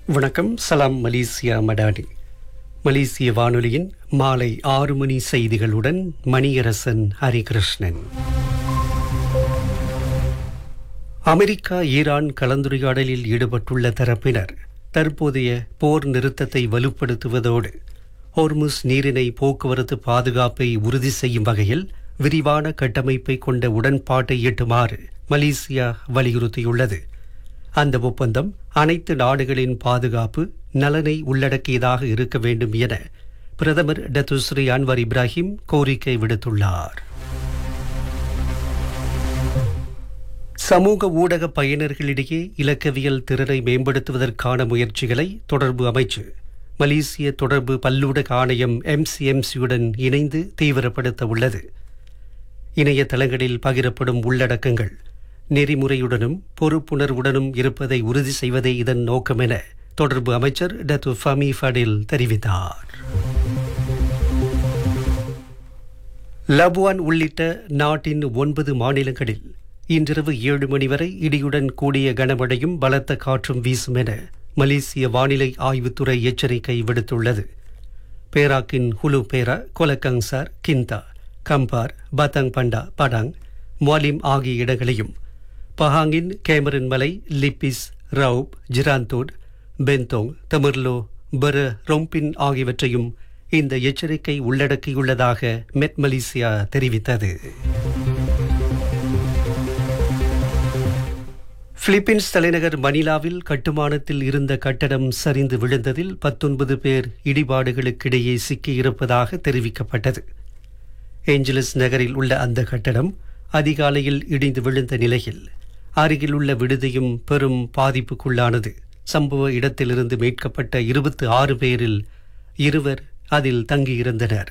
வணக்கம் சலாம் மலேசியா மடாடி மலேசிய வானொலியின் மாலை ஆறு மணி செய்திகளுடன் மணியரசன் ஹரிகிருஷ்ணன் அமெரிக்கா ஈரான் கலந்துரையாடலில் ஈடுபட்டுள்ள தரப்பினர் தற்போதைய போர் நிறுத்தத்தை வலுப்படுத்துவதோடு ஹோர்முஸ் நீரிணை போக்குவரத்து பாதுகாப்பை உறுதி செய்யும் வகையில் விரிவான கட்டமைப்பை கொண்ட உடன்பாட்டை எட்டுமாறு மலேசியா வலியுறுத்தியுள்ளது அந்த ஒப்பந்தம் அனைத்து நாடுகளின் பாதுகாப்பு நலனை உள்ளடக்கியதாக இருக்க வேண்டும் என பிரதமர் டத்துஸ்ரீ அன்வர் இப்ராஹிம் கோரிக்கை விடுத்துள்ளார் சமூக ஊடக பயனர்களிடையே இலக்கவியல் திறனை மேம்படுத்துவதற்கான முயற்சிகளை தொடர்பு அமைச்சு மலேசிய தொடர்பு பல்லூடக ஆணையம் எம்சிஎம்சியுடன் இணைந்து தீவிரப்படுத்த உள்ளது இணையதளங்களில் பகிரப்படும் உள்ளடக்கங்கள் நெறிமுறையுடனும் பொறுப்புணர்வுடனும் இருப்பதை உறுதி செய்வதே இதன் நோக்கம் என தொடர்பு அமைச்சர் டத்து ஃபமி ஃபடில் தெரிவித்தார் லபுவான் உள்ளிட்ட நாட்டின் ஒன்பது மாநிலங்களில் இன்றிரவு ஏழு மணி வரை இடியுடன் கூடிய கனமழையும் பலத்த காற்றும் வீசும் என மலேசிய வானிலை ஆய்வுத்துறை எச்சரிக்கை விடுத்துள்ளது பேராக்கின் Hulu Perak Kuala Kangsar Kinta Kampar Batang பண்டா படாங் மொலிம் ஆகிய இடங்களையும் பஹாங்கின் கேமரன் மலை Lipis Raub Jerantut Bentong Temerloh பர ரொம்பின் ஆகியவற்றையும் இந்த எச்சரிக்கை உள்ளடக்கியுள்ளதாக மெட் மலேசியா தெரிவித்தது பிலிப்பீன்ஸ் தலைநகர் மணிலாவில் கட்டுமானத்தில் இருந்த கட்டடம் சரிந்து விழுந்ததில் பத்தொன்பது பேர் இடிபாடுகளுக்கிடையே சிக்கியிருப்பதாக தெரிவிக்கப்பட்டது ஏஞ்சலஸ் நகரில் உள்ள அந்த கட்டடம் அதிகாலையில் இடிந்து விழுந்த நிலையில் அருகிலுள்ள விடுதியும் பெரும் பாதிப்புக்குள்ளானது சம்பவ இடத்திலிருந்து மீட்கப்பட்ட இருபத்தி ஆறு பேரில் இருவர் அதில் தங்கியிருந்தனர்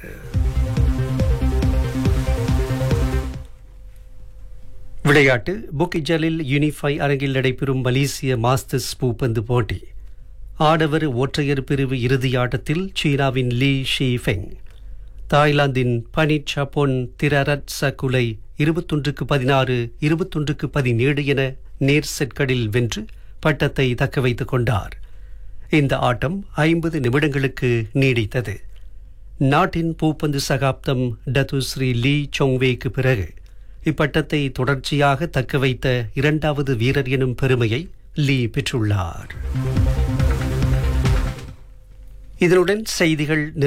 விளையாட்டு புக்கிஜலில் யூனிஃபை அரங்கில் நடைபெறும் மலேசிய மாஸ்டர்ஸ் பூப்பந்து போட்டி ஆடவர் ஒற்றையர் பிரிவு இறுதி ஆட்டத்தில் சீனாவின் லீ ஷி ஃபெங் தாய்லாந்தின் பனிட் சப்போன் திரரட் சகுலை இருபத்தொன்றுக்கு பதினாறு இருபத்தொன்றுக்கு பதினேழு என நேர் செட்களில் வென்று பட்டத்தை தக்க வைத்துக் கொண்டார் இந்த ஆட்டம் ஐம்பது நிமிடங்களுக்கு நீடித்தது நாட்டின் பூப்பந்து சகாப்தம் டத்து ஸ்ரீ லீ சொங்வேக்கு பிறகு இப்பட்டத்தை தொடர்ச்சியாக தக்க வைத்த இரண்டாவது வீரர் எனும் பெருமையை லீ பெற்றுள்ளார் இதனுடன் செய்திகள்